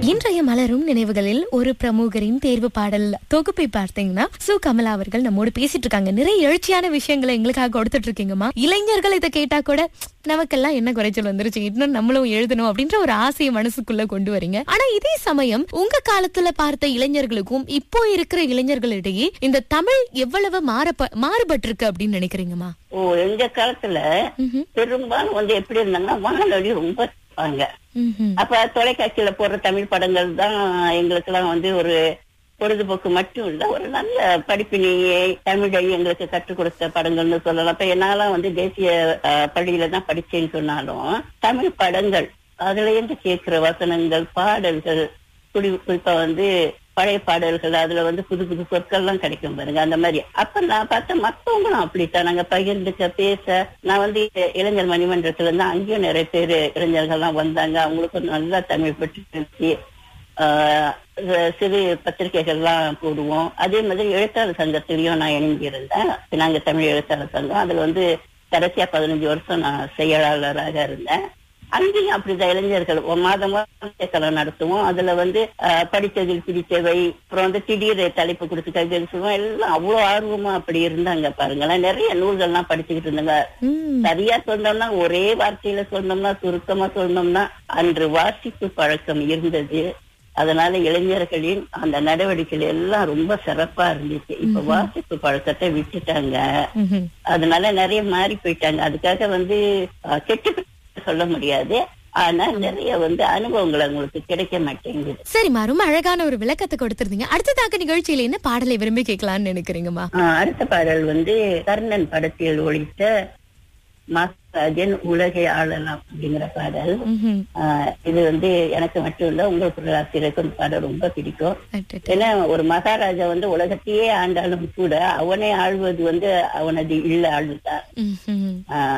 இன்றைய மலரும் நினைவுகளில் ஒரு பிரமுகரின் தேர்வு பாடல் தொகுப்பை பார்த்தீங்கன்னா சு கமலா அவர்கள் நம்மோடு பேசிட்டு இருக்காங்க நிறைய எழுச்சியான விஷயங்களை எங்களுக்காக கொடுத்துட்டு இருக்கீங்கம்மா இளைஞர்கள் இதை கேட்டா கூட நமக்கெல்லாம் என்ன குறைச்சல் வந்துருச்சு இன்னும் நம்மளும் எழுதணும் அப்படின்ற ஒரு ஆசையை மனசுக்குள்ள கொண்டு வரீங்க ஆனா இதே சமயம் உங்க காலத்துல பார்த்த இளைஞர்களுக்கும் இப்போ இருக்கிற இளைஞர்களிடையே இந்த தமிழ் எவ்வளவு மாறப்ப மாறுபட்டிருக்கு அப்படின்னு நினைக்கிறீங்கம்மா ஓ எங்க காலத்துல ம்ஹும். பெரும்பாலும் வந்து எப்படி இருந்தாங்கன்னா வானொலி ரொம்ப இருப்பாங்க ம்ஹும். அப்ப தொலைக்காட்சியில போடுற தமிழ் படங்கள் தான் எங்களுக்கு எல்லாம் வந்து ஒரு பொழுதுபோக்கு மட்டும் இல்ல ஒரு நல்ல படிப்பினையை தமிழை எங்களுக்கு கற்றுக் கொடுத்த படங்கள்னு சொல்லலாம் அப்ப என்னாலாம் வந்து தேசிய அஹ், பள்ளியில தான் படிச்சேன்னு சொன்னாலும் தமிழ் படங்கள் அதுல இருந்து கேட்கிற வசனங்கள் பாடல்கள் குறி குறிப்பா வந்து பழைய பாடல்கள் அதுல வந்து புது புது சொற்கள்லாம் கிடைக்கும் பாருங்க அந்த மாதிரி அப்ப நான் பார்த்த மத்தவங்களும் அப்படித்தான் நாங்க பகிர்ந்துக்க பேச நான் வந்து இளைஞர் மணிமன்றத்துல இருந்து அங்கேயும் நிறைய பேர் இளைஞர்கள்லாம் வந்தாங்க அவங்களுக்கும் நல்லா தமிழ் பற்றி இருந்துச்சு ஆஹ் சிறு பத்திரிகைகள்லாம் போடுவோம் அதே மாதிரி எழுத்தாளர் சங்கத்திலையும் நான் இணைஞ்சிருந்தேன் நாங்க தமிழ் எழுத்தாளர் சங்கம் அதுல வந்து கடைசியா பதினஞ்சு வருஷம் நான் செயலாளராக இருந்தேன் அங்கேயும் அப்படிதான் இளைஞர்கள் ஒரு மாதம் மாதம் நடத்துவோம் அதுல வந்து ஆஹ், படித்ததில் பிடித்தவை அப்புறம் வந்து திடீர் தலைப்பு கொடுத்து கவிதை சொல்லுவோம் எல்லாம் அவ்வளவு ஆர்வமா அப்படி இருந்தாங்க பாருங்களேன் நிறைய நூல்கள்லாம் படிச்சுக்கிட்டு இருந்தாங்க ம். சரியா சொன்னோம்னா ஒரே வார்த்தையில சொன்னோம்னா சுருக்கமா சொன்னோம்னா அன்று வாசிப்பு பழக்கம் இருந்தது அதனால இளைஞர்களின் அந்த நடவடிக்கைகள் எல்லாம் ரொம்ப சிறப்பா இருந்துச்சு இப்ப வாசிப்பு பழக்கத்தை விட்டுட்டாங்க ம்ஹும். அதனால நிறைய மாறி போயிட்டாங்க அதுக்காக வந்து அஹ், கெட்டு சொல்ல முடியாது ஆனா நிறைய வந்து அனுபவங்கள் அவங்களுக்கு கிடைக்க மாட்டேங்குது சரிம்மா ரொம்ப அழகான ஒரு விளக்கத்தை கொடுத்திருந்தீங்க அடுத்ததாக நிகழ்ச்சியில என்ன பாடலை விரும்பி கேட்கலாம்னு நினைக்கிறீங்கம்மா ஆஹ், அடுத்த பாடல் வந்து கர்ணன் படத்தில் ஒழித்த மகாராஜன் உலகை ஆளலாம் அப்படிங்கிற பாடல் ம்ஹும். ஆஹ், இது வந்து எனக்கு மட்டும் இல்ல உங்கள் பொருளாசிரியருக்கும் இந்த பாடல் ரொம்ப பிடிக்கும் அடடா. ஏன்னா ஒரு மகாராஜா வந்து உலகத்தையே ஆண்டாலும் கூட அவனை ஆள்வது வந்து அவனது இல்ல ஆளுதான் ம்ஹும். ஆஹ்